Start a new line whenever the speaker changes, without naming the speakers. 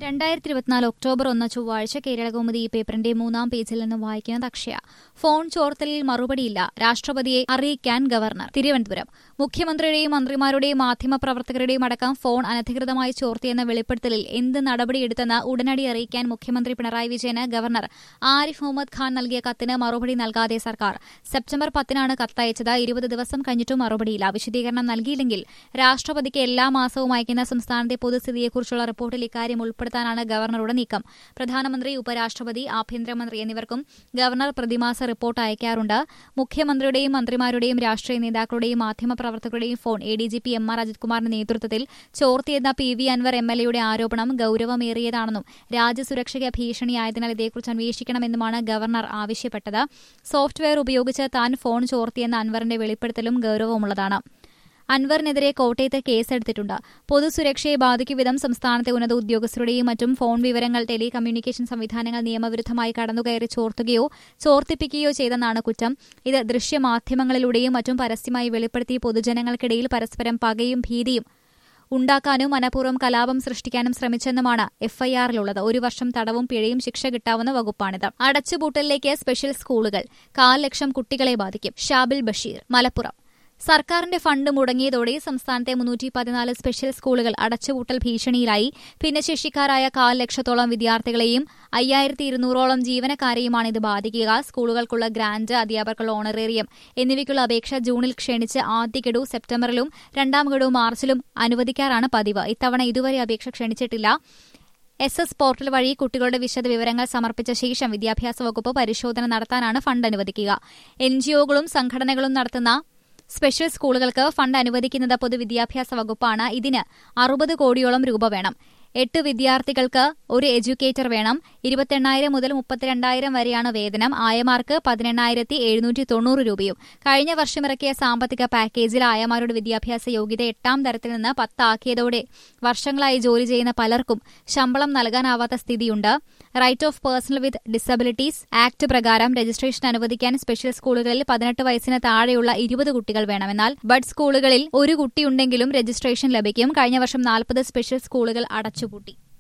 രണ്ടായിരത്തി ഇരുപത്തിനാല് ഒക്ടോബർ ഒന്ന് ചൊവ്വാഴ്ച കേരളകൗമുദി ഈ പേപ്പറിന്റെ മൂന്നാം പേജിൽ നിന്ന് വായിക്കുന്നത് അക്ഷയ ഫോൺ ചോർത്തലിൽ മറുപടിയില്ല രാഷ്ട്രപതിയെ അറിയിക്കാൻ ഗവർണർ തിരുവനന്തപുരം മുഖ്യമന്ത്രിയുടെയും മന്ത്രിമാരുടെയും മാധ്യമപ്രവർത്തകരുടെയും അടക്കം ഫോൺ അനധികൃതമായി ചോർത്തിയെന്ന വെളിപ്പെടുത്തലിൽ എന്ത് നടപടിയെടുത്തെന്ന് ഉടനടി അറിയിക്കാൻ മുഖ്യമന്ത്രി പിണറായി വിജയന് ഗവർണർ ആരിഫ് മുഹമ്മദ് ഖാൻ നൽകിയ കത്തിന് മറുപടി നൽകാതെ സർക്കാർ സെപ്റ്റംബർ പത്തിനാണ് കത്തയച്ചത് ഇരുപത് ദിവസം കഴിഞ്ഞിട്ടും മറുപടിയില്ല വിശദീകരണം നൽകിയില്ലെങ്കിൽ രാഷ്ട്രപതിക്ക് എല്ലാ മാസവും അയക്കുന്ന സംസ്ഥാനത്തെ പൊതുസ്ഥിതിയെക്കുറിച്ചുള്ള റിപ്പോർട്ടിൽ ഇക്കാര്യം ഉൾപ്പെടുത്താനാണ് ഗവർണറുടെ നീക്കം പ്രധാനമന്ത്രി ഉപരാഷ്ട്രപതി ആഭ്യന്തരമന്ത്രി എന്നിവർക്കും ഗവർണർ പ്രതിമാസ റിപ്പോർട്ട് അയക്കാറുണ്ട് മുഖ്യമന്ത്രിയുടെയും മന്ത്രിമാരുടെയും രാഷ്ട്രീയ നേതാക്കളുടെയും മാധ്യമപ്രവർത്തകരുടെയും phone A D G P M R Ajith കുമാറിന്റെ നേതൃത്വത്തിൽ ചോർത്തിയെന്ന P V Anvar M L എയുടെ ആരോപണം ഗൌരവമേറിയതാണെന്നും രാജ്യസുരക്ഷയ്ക്ക് ഭീഷണിയായതിനാൽ ഇതേക്കുറിച്ച് അന്വേഷിക്കണമെന്നുമാണ് ഗവർണർ ആവശ്യപ്പെട്ടത് സോഫ്റ്റ്വെയർ ഉപയോഗിച്ച് താൻ ഫോൺ ചോർത്തിയെന്ന അൻവറിന്റെ വെളിപ്പെടുത്തലും ഗൌരവമുള്ളതാണ് അൻവറിനെതിരെ കോട്ടയത്ത് കേസെടുത്തിട്ടുണ്ട് പൊതുസുരക്ഷയെ ബാധിക്കും വിധം സംസ്ഥാനത്തെ ഉന്നത ഉദ്യോഗസ്ഥരുടെയും മറ്റും ഫോൺ വിവരങ്ങൾ ടെലികമ്മ്യൂണിക്കേഷൻ സംവിധാനങ്ങൾ നിയമവിരുദ്ധമായി കടന്നുകയറി ചോർത്തുകയോ ചോർത്തിപ്പിക്കുകയോ ചെയ്തെന്നാണ് കുറ്റം ഇത് ദൃശ്യമാധ്യമങ്ങളിലൂടെയും മറ്റും പരസ്യമായി വെളിപ്പെടുത്തി പൊതുജനങ്ങൾക്കിടയിൽ പരസ്പരം പകയും ഭീതിയും ഉണ്ടാക്കാനും മനഃപൂർവ്വം കലാപം സൃഷ്ടിക്കാനും ശ്രമിച്ചെന്നുമാണ് എഫ്ഐആറിലുള്ളത് ഒരു വർഷം തടവും പിഴയും ശിക്ഷ കിട്ടാവുന്ന വകുപ്പാണിത് അടച്ചുപൂട്ടലിലേക്ക് സ്പെഷ്യൽ സ്കൂളുകൾ കാൽ ലക്ഷം കുട്ടികളെ ബാധിക്കും ഷാബിൽ ബഷീർ മലപ്പുറം സർക്കാരിന്റെ ഫണ്ട് മുടങ്ങിയതോടെ സംസ്ഥാനത്തെ മുന്നൂറ്റി പതിനാല് സ്പെഷ്യൽ സ്കൂളുകൾ അടച്ചുപൂട്ടൽ ഭീഷണിയിലായി ഭിന്നശേഷിക്കാരായ കാൽ ലക്ഷത്തോളം വിദ്യാർത്ഥികളെയും അയ്യായിരത്തി ഇരുന്നൂറോളം ജീവനക്കാരെയുമാണ് ഇത് ബാധിക്കുക സ്കൂളുകൾക്കുള്ള ഗ്രാന്റ് അധ്യാപകർക്കുള്ള ഓണറേറിയം എന്നിവയ്ക്കുള്ള അപേക്ഷ ജൂണിൽ ക്ഷണിച്ച് ആദ്യ ഗഡു സെപ്റ്റംബറിലും രണ്ടാം ഗഡു മാർച്ചിലും അനുവദിക്കാറാണ് പതിവ് ഇത്തവണ ഇതുവരെ അപേക്ഷ ക്ഷണിച്ചിട്ടില്ല എസ് എസ് പോർട്ടൽ വഴി കുട്ടികളുടെ വിശദ വിവരങ്ങൾ സമർപ്പിച്ച ശേഷം വിദ്യാഭ്യാസ വകുപ്പ് പരിശോധന നടത്താനാണ് ഫണ്ട് അനുവദിക്കുക എൻജിഒകളും സംഘടനകളും നടത്തുന്ന സ്പെഷ്യൽ സ്കൂളുകൾക്ക് ഫണ്ട് അനുവദിക്കുന്നത് പൊതുവിദ്യാഭ്യാസ വകുപ്പാണ് ഇതിന് അറുപത് കോടിയോളം രൂപ വേണം എട്ട് വിദ്യാർത്ഥികൾക്ക് ഒരു എഡ്യൂക്കേറ്റർ വേണം ഇരുപത്തെണ്ണായിരം മുതൽ മുപ്പത്തിരണ്ടായിരം വരെയാണ് വേതനം ആയമാർക്ക് പതിനെണ്ണായിരത്തി എഴുന്നൂറ്റി തൊണ്ണൂറ് രൂപയും കഴിഞ്ഞ വർഷമിറക്കിയ സാമ്പത്തിക പാക്കേജിൽ ആയമാരുടെ വിദ്യാഭ്യാസ യോഗ്യത എട്ടാം തരത്തിൽ നിന്ന് പത്താക്കിയതോടെ വർഷങ്ങളായി ജോലി ചെയ്യുന്ന പലർക്കും ശമ്പളം നൽകാനാവാത്ത സ്ഥിതിയുണ്ട് right of personal with disabilities act പ്രകാരം രജിസ്ട്രേഷൻ അനുവദിക്കാൻ സ്പെഷ്യൽ സ്കൂളുകളിൽ പതിനെട്ട് വയസ്സിന് താഴെയുള്ള ഇരുപത് കുട്ടികൾ വേണം എന്നാൽ ബഡ് സ്കൂളുകളിൽ ഒരു കുട്ടിയുണ്ടെങ്കിലും രജിസ്ട്രേഷൻ ലഭിക്കും കഴിഞ്ഞ വർഷം നാൽപ്പത് സ്പെഷ്യൽ സ്കൂളുകൾ അടച്ചുപൂട്ടി